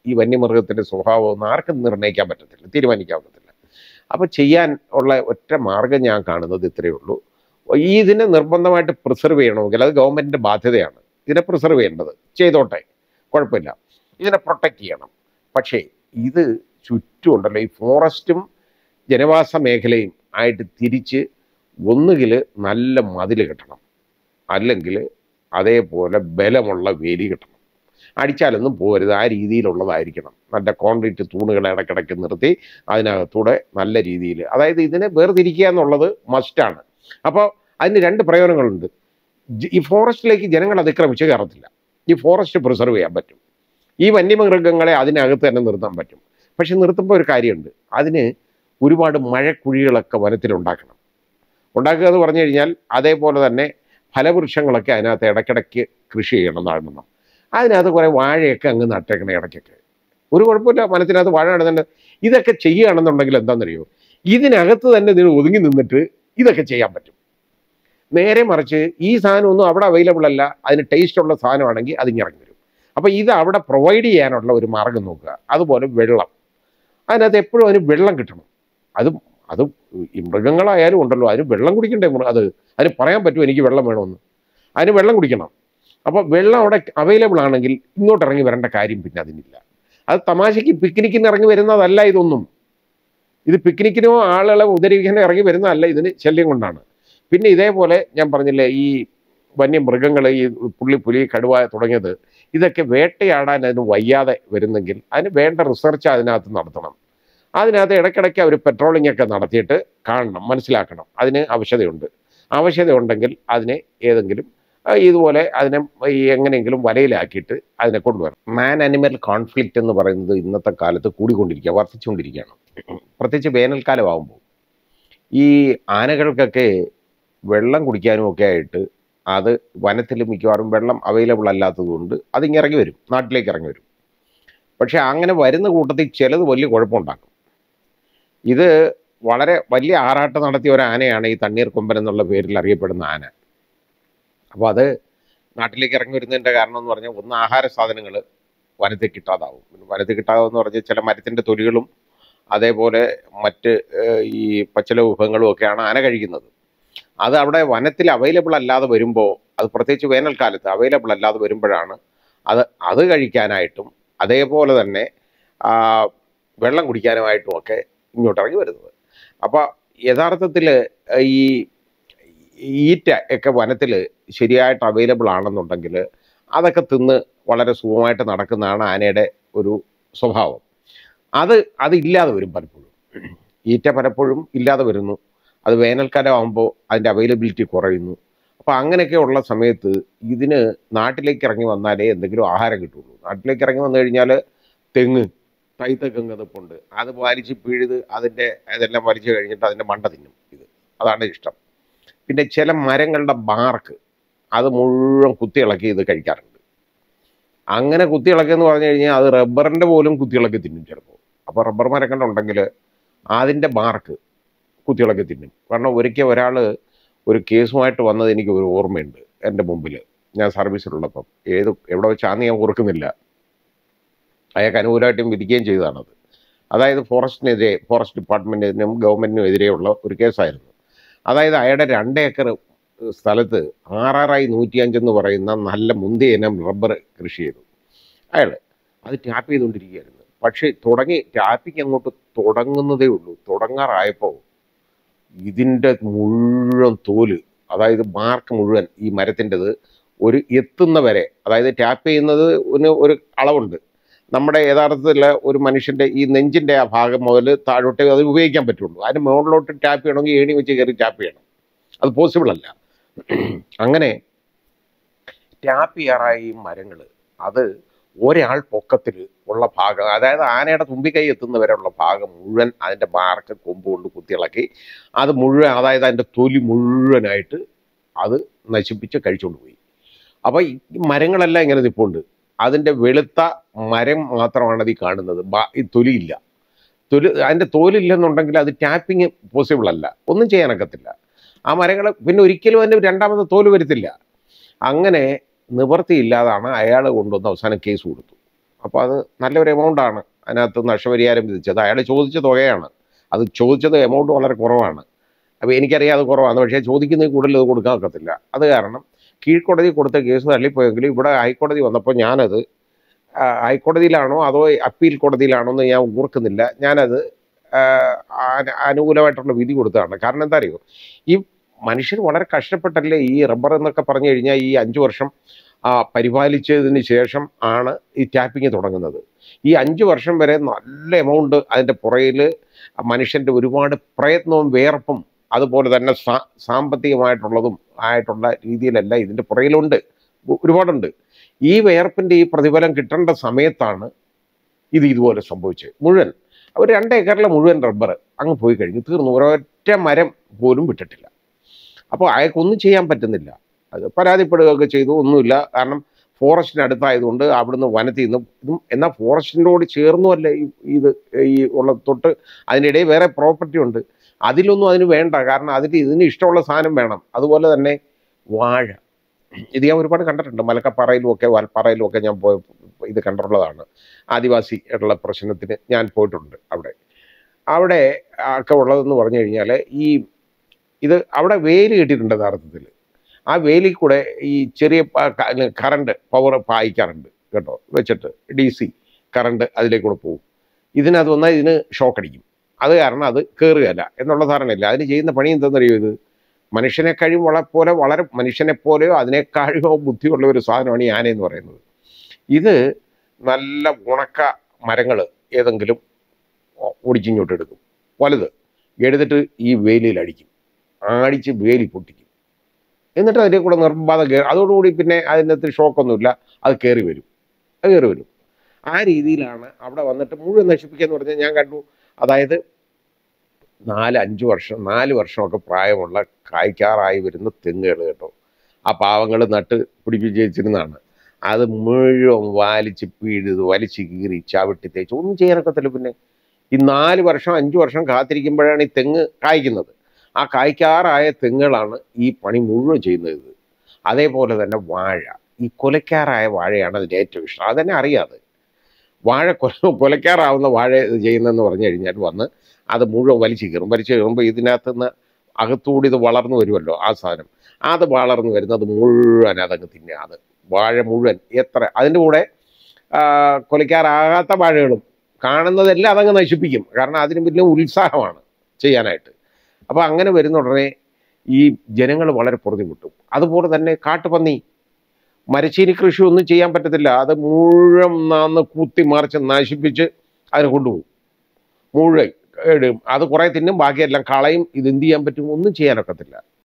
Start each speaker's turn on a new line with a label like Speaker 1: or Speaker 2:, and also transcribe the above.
Speaker 1: ഈ വന്യമൃഗത്തിൻ്റെ സ്വഭാവം ഒന്നും ആർക്കും നിർണ്ണയിക്കാൻ പറ്റത്തില്ല തീരുമാനിക്കാൻ പറ്റത്തില്ല അപ്പോൾ ചെയ്യാൻ ഉള്ള ഒറ്റ മാർഗം ഞാൻ കാണുന്നത് ഇത്രയേ ഉള്ളൂ ഈ ഇതിനെ നിർബന്ധമായിട്ട് പ്രിസർവ് ചെയ്യണമെങ്കിൽ അത് ഗവൺമെൻറ്റിൻ്റെ ബാധ്യതയാണ് ഇതിനെ പ്രിസർവ് ചെയ്യേണ്ടത് ചെയ്തോട്ടെ കുഴപ്പമില്ല ഇതിനെ പ്രൊട്ടക്റ്റ് ചെയ്യണം പക്ഷേ ഇത് ചുറ്റുമുണ്ടല്ലോ ഈ ഫോറസ്റ്റും ജനവാസ മേഖലയും ആയിട്ട് തിരിച്ച് ഒന്നുകിൽ നല്ല മതിൽ കെട്ടണം അല്ലെങ്കിൽ അതേപോലെ ബലമുള്ള വേലി കെട്ടണം അടിച്ചാലൊന്നും പോരുത് ആ രീതിയിലുള്ളതായിരിക്കണം നല്ല കോൺക്രീറ്റ് തൂണുകൾ ഇടയ്ക്കിടയ്ക്ക് നിർത്തി അതിനകത്തൂടെ നല്ല രീതിയിൽ അതായത് ഇതിനെ വേർതിരിക്കുക എന്നുള്ളത് മസ്റ്റാണ് അപ്പോൾ അതിന് രണ്ട് പ്രയോജനങ്ങളുണ്ട് ജ- ഈ ഫോറസ്റ്റിലേക്ക് ജനങ്ങൾ അതിക്രമിച്ച് കയറത്തില്ല ഈ ഫോറസ്റ്റ് പ്രിസർവ് ചെയ്യാൻ പറ്റും ഈ വന്യമൃഗങ്ങളെ അതിനകത്ത് തന്നെ നിർത്താൻ പറ്റും പക്ഷെ നിർത്തുമ്പോൾ ഒരു കാര്യമുണ്ട് അതിന് ഒരുപാട് മഴക്കുഴികളൊക്കെ വനത്തിലുണ്ടാക്കണം ഉണ്ടാക്കുക എന്ന് പറഞ്ഞു കഴിഞ്ഞാൽ അതേപോലെ തന്നെ ഫലവൃക്ഷങ്ങളൊക്കെ അതിനകത്ത് ഇടയ്ക്കിടയ്ക്ക് കൃഷി ചെയ്യണം നടണം അതിനകത്ത് കുറേ വാഴയൊക്കെ അങ്ങ് നട്ടേക്കണം ഇടയ്ക്കൊക്കെ ഒരു കുഴപ്പമില്ല വനത്തിനകത്ത് വാഴ നടുന്നുണ്ട് ഇതൊക്കെ ചെയ്യുകയാണെന്നുണ്ടെങ്കിൽ എന്താണെന്നറിയോ ഇതിനകത്ത് തന്നെ ഇതിന് ഒതുങ്ങി നിന്നിട്ട് ഇതൊക്കെ ചെയ്യാൻ പറ്റും നേരെ മറിച്ച് ഈ സാധനമൊന്നും അവിടെ അവൈലബിൾ അല്ല അതിന് ടേസ്റ്റ് ഉള്ള സാധനമാണെങ്കിൽ അത് ഇറങ്ങി വരും അപ്പോൾ ഇത് അവിടെ പ്രൊവൈഡ് ചെയ്യാനുള്ള ഒരു മാർഗം നോക്കുക അതുപോലെ വെള്ളം അതിനകത്ത് എപ്പോഴും അതിന് വെള്ളം കിട്ടണം അത് അത് ഈ മൃഗങ്ങളായാലും ഉണ്ടല്ലോ അതിന് വെള്ളം കുടിക്കണ്ടേ മൃ- അത് അതിന് പറയാൻ പറ്റുമോ എനിക്ക് വെള്ളം വേണമെന്ന് അതിന് വെള്ളം കുടിക്കണം അപ്പോൾ വെള്ളം അവിടെ അവൈലബിൾ ആണെങ്കിൽ ഇങ്ങോട്ട് ഇറങ്ങി വരേണ്ട കാര്യം പിന്നെ അതിനില്ല അത് തമാശയ്ക്ക് പിക്നിക്കിന് ഇറങ്ങി വരുന്നതല്ല ഇതൊന്നും ഇത് പിക്നിക്കിനോ ആളുകളെ ഉദരിക്കാനോ ഇറങ്ങി വരുന്നതല്ല ഇതിന് ശല്യം കൊണ്ടാണ് പിന്നെ ഇതേപോലെ ഞാൻ പറഞ്ഞില്ലേ ഈ വന്യമൃഗങ്ങൾ ഈ പുള്ളി പുലി കടുവ തുടങ്ങിയത് ഇതൊക്കെ വേട്ടയാടാൻ അതിന് വയ്യാതെ വരുന്നെങ്കിൽ അതിന് വേണ്ട റിസർച്ച് അതിനകത്ത് നടത്തണം അതിനകത്ത് ഇടയ്ക്കിടയ്ക്ക് അവർ പെട്രോളിംഗ് ഒക്കെ നടത്തിയിട്ട് കാണണം മനസ്സിലാക്കണം അതിന് ആവശ്യതയുണ്ട് ആവശ്യതയുണ്ടെങ്കിൽ അതിനെ ഏതെങ്കിലും ആ, ഇതുപോലെ അതിനെ ഈ എങ്ങനെയെങ്കിലും വലയിലാക്കിയിട്ട് അതിനെ കൊണ്ടുവരണം മാൻ അനിമൽ കോൺഫ്ലിക്റ്റ് എന്ന് പറയുന്നത് ഇന്നത്തെ കാലത്ത് കൂടിക്കൊണ്ടിരിക്കുക വർദ്ധിച്ചുകൊണ്ടിരിക്കുകയാണ് പ്രത്യേകിച്ച് വേനൽക്കാലമാകുമ്പോൾ ഈ ആനകൾക്കൊക്കെ വെള്ളം കുടിക്കാനും ഒക്കെ ആയിട്ട് അത് വനത്തിൽ മിക്കവാറും വെള്ളം അവൈലബിൾ അല്ലാത്തതുകൊണ്ട് അതിങ്ങ് ഇറങ്ങി വരും നാട്ടിലേക്ക് ഇറങ്ങി വരും പക്ഷേ അങ്ങനെ വരുന്ന കൂട്ടത്തിൽ ചിലത് വലിയ കുഴപ്പമുണ്ടാക്കും ഇത് വളരെ വലിയ ആറാട്ട് നടത്തിയ ഒരു ആനയാണ് ഈ തണ്ണീർ കൊമ്പൻ എന്നുള്ള പേരിൽ അറിയപ്പെടുന്ന ആന അപ്പോൾ അത് നാട്ടിലേക്ക് ഇറങ്ങി വരുന്നതിൻ്റെ കാരണം എന്ന് പറഞ്ഞാൽ ഒന്ന് ആഹാര സാധനങ്ങൾ വനത്തിൽ കിട്ടാതാവും പിന്നെ വനത്തിൽ കിട്ടാതെന്ന് പറഞ്ഞാൽ ചില മരത്തിൻ്റെ തൊലികളും അതേപോലെ മറ്റ് ഏഹ്, ഈ പച്ചില വിഭവങ്ങളും ഒക്കെയാണ് ആന കഴിക്കുന്നത് അത് അവിടെ വനത്തിൽ അവൈലബിൾ അല്ലാതെ വരുമ്പോൾ അത് പ്രത്യേകിച്ച് വേനൽക്കാലത്ത് അവൈലബിൾ അല്ലാതെ വരുമ്പോഴാണ് അത് അത് കഴിക്കാനായിട്ടും അതേപോലെ തന്നെ ആ, വെള്ളം കുടിക്കാനുമായിട്ടും ഒക്കെ ഇങ്ങോട്ട് ഇറങ്ങി വരുന്നത് അപ്പോൾ യഥാർത്ഥത്തിൽ ഈ ഈറ്റ ഒക്കെ വനത്തിൽ ശരിയായിട്ട് അവൈലബിൾ ആണെന്നുണ്ടെങ്കിൽ അതൊക്കെ തിന്ന് വളരെ സുഖമായിട്ട് നടക്കുന്നതാണ് ആനയുടെ ഒരു സ്വഭാവം അത് അതില്ലാതെ വരും പലപ്പോഴും ഈറ്റ പലപ്പോഴും ഇല്ലാതെ വരുന്നു അത് വേനൽക്കാലം ആകുമ്പോൾ അതിൻ്റെ അവൈലബിലിറ്റി കുറയുന്നു അപ്പോൾ അങ്ങനെയൊക്കെയുള്ള സമയത്ത് ഇതിന് നാട്ടിലേക്ക് ഇറങ്ങി വന്നാലേ എന്തെങ്കിലും ആഹാരം കിട്ടുള്ളൂ നാട്ടിലേക്ക് ഇറങ്ങി വന്നു കഴിഞ്ഞാൽ തെങ്ങ് തൈത്തക്കെങ്ങ് നിപ്പുണ്ട് അത് വലിച്ച് പിഴുത് അതിൻ്റെ ഇതെല്ലാം വലിച്ചു കഴിഞ്ഞിട്ട് അതിൻ്റെ മണ്ട തിന്നും ഇത് അതാണ് ഇഷ്ടം പിന്നെ ചില മരങ്ങളുടെ ബാർക്ക് അത് മുഴുവൻ കുത്തിയിളക്കി ഇത് കഴിക്കാറുണ്ട് അങ്ങനെ കുത്തിയിളക്കി എന്ന് പറഞ്ഞു കഴിഞ്ഞാൽ അത് റബ്ബറിൻ്റെ പോലും കുത്തിയിളക്കി തിന്നും ചിലപ്പോൾ അപ്പോൾ റബ്ബർ മരങ്ങളുണ്ടെങ്കിൽ അതിൻ്റെ ബാർക്ക് കുത്തിയിളക്കി തിന്നും കാരണം ഒരിക്കൽ ഒരാൾ ഒരു കേസുമായിട്ട് വന്നത് എനിക്ക് ഒരു ഓർമ്മയുണ്ട് എൻ്റെ മുമ്പിൽ ഞാൻ സർവീസിലുള്ളപ്പം ഏത് എവിടെ വെച്ചാന്ന് ഞാൻ ഓർക്കുന്നില്ല അയാൾക്ക് അനുകൂലമായിട്ടും വിധിക്കുകയും ചെയ്തതാണത് അതായത് ഫോറസ്റ്റിനെതിരെ ഫോറസ്റ്റ് ഡിപ്പാർട്ട്മെൻറ്റിനും ഗവൺമെൻറ്റിനും എതിരെയുള്ള ഒരു കേസായിരുന്നു അതായത് അയാളുടെ രണ്ട് ഏക്കർ സ്ഥലത്ത് ആറാറായി നൂറ്റിയഞ്ചെന്ന് പറയുന്ന നല്ല മുന്തിയ ഇനം റബ്ബർ കൃഷി ചെയ്തു അയാൾ അത് ടാപ്പ് ചെയ്തുകൊണ്ടിരിക്കുകയായിരുന്നു പക്ഷേ തുടങ്ങി ടാപ്പിങ് അങ്ങോട്ട് തുടങ്ങുന്നതേ ഉള്ളൂ തുടങ്ങാറായപ്പോൾ ഇതിൻ്റെ മുഴുവൻ തോല് അതായത് മാർക്ക് മുഴുവൻ ഈ മരത്തിൻ്റെത് ഒരു എത്തുന്ന വരെ അതായത് ടാപ്പ് ചെയ്യുന്നത് ഒരു ഒരു അളവുണ്ട് നമ്മുടെ യഥാർത്ഥത്തിൽ ഒരു മനുഷ്യൻ്റെ ഈ നെഞ്ചിൻ്റെ ആ ഭാഗം മുതൽ താഴോട്ടേ അത് ഉപയോഗിക്കാൻ പറ്റുള്ളൂ അതിന് മുകളിലോട്ട് ടാപ്പ് ചെയ്യണമെങ്കിൽ ഏണി വെച്ച് കയറി ടാപ്പ് ചെയ്യണം അത് പോസിബിൾ അല്ല അങ്ങനെ ടാപ്പ് ചെയ്യാറായ ഈ മരങ്ങൾ അത് ഒരാൾ പൊക്കത്തിൽ ഉള്ള ഭാഗം അതായത് ആനയുടെ തുമ്പിക്കൈ എത്തുന്ന വരെയുള്ള ഭാഗം മുഴുവൻ അതിൻ്റെ ബാർക്ക് കൊമ്പ് കൊണ്ട് കുത്തിയിളക്കി അത് മുഴുവൻ അതായത് അതിൻ്റെ തൊലി മുഴുവനായിട്ട് അത് നശിപ്പിച്ച് കഴിച്ചുകൊണ്ട് പോയി അപ്പോൾ ഈ മരങ്ങളെല്ലാം ഇങ്ങനെ നിൽപ്പുണ്ട് അതിൻ്റെ വെളുത്ത മരം മാത്രമാണ് അത് ഈ കാണുന്നത് ബാ- ഈ തൊലിയില്ല തൊലി അതിൻ്റെ തോലില്ലെന്നുണ്ടെങ്കിൽ അത് ടാപ്പിങ് പോസിബിൾ അല്ല ഒന്നും ചെയ്യാനൊക്കത്തില്ല ആ മരങ്ങൾ പിന്നെ ഒരിക്കലും അതിൻ്റെ രണ്ടാമത്തെ തോല് വരത്തില്ല അങ്ങനെ നിവൃത്തിയില്ലാതാണ് അയാൾ കൊണ്ടുവന്ന് അവസാനം കേസ് കൊടുത്തു അപ്പോൾ അത് നല്ലൊരു എമൗണ്ടാണ് അതിനകത്ത് നഷ്ടപരിഹാരം വിധിച്ചത് അയാൾ ചോദിച്ച തുകയാണ് അത് ചോദിച്ചത് എമൗണ്ട് വളരെ കുറവാണ് അപ്പോൾ എനിക്കറിയാം അത് കുറവാണ് പക്ഷേ ചോദിക്കുന്നത് കൂടുതൽ ഇത് കൊടുക്കാൻ ഒക്കത്തില്ല അത് കാരണം കീഴ്ക്കോടതി കൊടുത്ത കേസ് തള്ളിപ്പോയെങ്കിലും ഇവിടെ ഹൈക്കോടതി വന്നപ്പോൾ ഞാനത് ആ, ഹൈക്കോടതിയിലാണോ അതോ അപ്പീൽ കോടതിയിലാണോ എന്ന് ഞാൻ ഓർക്കുന്നില്ല ഞാനത് ആ, ആ- അനുകൂലമായിട്ടുള്ള വിധി കൊടുത്തതാണ് കാരണം എന്താ അറിയോ ഈ മനുഷ്യർ വളരെ കഷ്ടപ്പെട്ടല്ലേ ഈ റബ്ബർ എന്നൊക്കെ പറഞ്ഞു കഴിഞ്ഞാൽ ഈ അഞ്ച് വർഷം ആ, പരിപാലിച്ചതിന് ശേഷം ആണ് ഈ ടാപ്പിംഗ് തുടങ്ങുന്നത് ഈ അഞ്ച് വർഷം വരെ നല്ല എമൗണ്ട് അതിൻ്റെ പുറയിൽ മനുഷ്യൻ്റെ ഒരുപാട് പ്രയത്നവും വേർപ്പും അതുപോലെ തന്നെ സാ സാമ്പത്തികമായിട്ടുള്ളതും ആയിട്ടുള്ള രീതിയിലെല്ലാം ഇതിൻ്റെ പുറയിലുണ്ട് ഒ- ഒരുപാടുണ്ട് ഈ വേർപ്പിൻ്റെ ഈ പ്രതിഫലം കിട്ടേണ്ട സമയത്താണ് ഇത് ഇതുപോലെ സംഭവിച്ചത് മുഴുവൻ ഒരു രണ്ട് ഏക്കറിലെ മുഴുവൻ റബ്ബർ അങ്ങ് പോയി കഴിഞ്ഞു തീർന്നു ഒരൊറ്റ മരം പോലും വിട്ടിട്ടില്ല അപ്പോൾ അയാൾക്കൊന്നും ചെയ്യാൻ പറ്റുന്നില്ല അത് പരാതിപ്പെടുകയൊക്കെ ചെയ്തു ഒന്നുമില്ല കാരണം ഫോറസ്റ്റിന് അടുത്തായതുകൊണ്ട് അവിടുന്ന് വനത്തിൽ നിന്ന് ഇതും എന്നാൽ ഫോറസ്റ്റിനോട് ചേർന്നുമല്ല ഈ ഇത് ഈ ഉള്ള തൊട്ട് അതിനിടയിൽ വേറെ പ്രോപ്പർട്ടി ഉണ്ട് അതിലൊന്നും അതിന് വേണ്ട കാരണം അതിൽ ഇതിന് ഇഷ്ടമുള്ള സാധനം വേണം അതുപോലെ തന്നെ വാഴ ഇത് ഞാൻ ഒരുപാട് കണ്ടിട്ടുണ്ട് മലക്കപ്പാറയിലും ഒക്കെ വാൽപ്പാറയിലും ഒക്കെ ഞാൻ പോയ ഇത് കണ്ടിട്ടുള്ളതാണ് ആദിവാസി ആയിട്ടുള്ള പ്രശ്നത്തിന് ഞാൻ പോയിട്ടുണ്ട് അവിടെ അവിടെ ഒക്കെ ഉള്ളതെന്ന് പറഞ്ഞു കഴിഞ്ഞാൽ ഈ ഇത് അവിടെ വേലി കെട്ടിയിട്ടുണ്ട് യഥാർത്ഥത്തിൽ ആ വേലിൽ കൂടെ ഈ ചെറിയ കറണ്ട് പവർ പായിക്കാറുണ്ട് കേട്ടോ വെച്ചിട്ട് ഡി സി കറണ്ട് അതിലേക്ക് കൂടെ പോകും ഇതിനകത്ത് വന്നാൽ ഇതിന് ഷോക്ക് അടിക്കും അത് കാരണം അത് കയറുകയല്ല എന്നുള്ള ധാരണയില്ല അതിന് ചെയ്യുന്ന പണി എന്താണെന്നറിയോ ഇത് മനുഷ്യനെ കഴിവ് വള പോലെ വളരെ മനുഷ്യനെ പോലെയോ അതിനേക്കാഴോ ബുദ്ധിയുള്ള ഒരു സാധനമാണ് ഈ ആനയെന്ന് പറയുന്നത് ഇത് നല്ല ഉണക്ക മരങ്ങൾ ഏതെങ്കിലും ഒടിച്ചിങ്ങോട്ട് എടുക്കും വലുത് എടുത്തിട്ട് ഈ വേലിയിൽ അടിക്കും അടിച്ച് വേലി പൊട്ടിക്കും എന്നിട്ട് അതിൻ്റെ കൂടെ നിർബാധം കയറി അതോടുകൂടി പിന്നെ അതിനകത്ത് ഷോക്കൊന്നുമില്ല അത് കയറി വരും അത് കയറി വരും ആ രീതിയിലാണ് അവിടെ വന്നിട്ട് മുഴുവൻ നശിപ്പിക്കുക എന്ന് പറഞ്ഞാൽ ഞാൻ കണ്ടു അതായത് നാല് അഞ്ച് വർഷം നാല് വർഷമൊക്കെ പ്രായമുള്ള കായ്ക്കാറായി വരുന്ന തെങ്ങുകൾ കേട്ടോ ആ പാവങ്ങൾ നട്ട് പിടിപ്പിച്ച് വെച്ചിരുന്നതാണ് അത് മുഴുവൻ വലിച്ച് പിഴുത് വലിച്ച് കീറി ചവിട്ടി തേച്ച് ഒന്നും ചെയ്യാനൊക്കത്തില്ല പിന്നെ ഈ നാല് വർഷം അഞ്ച് വർഷം കാത്തിരിക്കുമ്പോഴാണ് ഈ തെങ്ങ് കായ്ക്കുന്നത് ആ കായ്ക്കാറായ തെങ്ങുകളാണ് ഈ പണി മുഴുവൻ ചെയ്യുന്നത് ഇത് അതേപോലെ തന്നെ വാഴ ഈ കൊലക്കാറായ വാഴയാണ് അതിൻ്റെ ഏറ്റവും ഇഷ്ടം അതന്നെ അറിയാതെ വാഴ കൊല കൊലക്കാറാവുന്ന വാഴ ഇത് ചെയ്യുന്നതെന്ന് പറഞ്ഞു കഴിഞ്ഞാൽ വന്ന് അത് മുഴുവൻ വലിച്ചു കയറും വലിച്ചു കയറുമ്പോൾ ഇതിനകത്ത് നിന്ന് അകത്തൂടി ഇത് വളർന്നു വരുമല്ലോ ആ സാധനം അത് വളർന്നു വരുന്നത് മുഴുവൻ അതങ്ങ് തിന്നുക അത് വാഴ മുഴുവൻ എത്ര അതിൻ്റെ കൂടെ ആ, കൊലക്കാറാകാത്ത വാഴകളും കാണുന്നതെല്ലാം അതങ്ങ് നശിപ്പിക്കും കാരണം അതിന് വലിയ ഉത്സാഹമാണ് ചെയ്യാനായിട്ട് അപ്പോൾ അങ്ങനെ വരുന്ന ഉടനെ ഈ ജനങ്ങൾ വളരെ പൊറുതിമുട്ടും അതുപോലെ തന്നെ കാട്ടുപന്നി മരച്ചീനി കൃഷി ഒന്നും ചെയ്യാൻ പറ്റത്തില്ല അത് മുഴുവൻ നാന്ന് കുത്തി മറിച്ച് നശിപ്പിച്ച് അതിനെ കൊണ്ടുപോകും മുഴുവൻ ഇടും അത് കുറേ തിന്നും ബാക്കിയെല്ലാം കളയും ഇത് എന്ത് ചെയ്യാൻ പറ്റും ഒന്നും ചെയ്യാനൊക്കത്തില്ല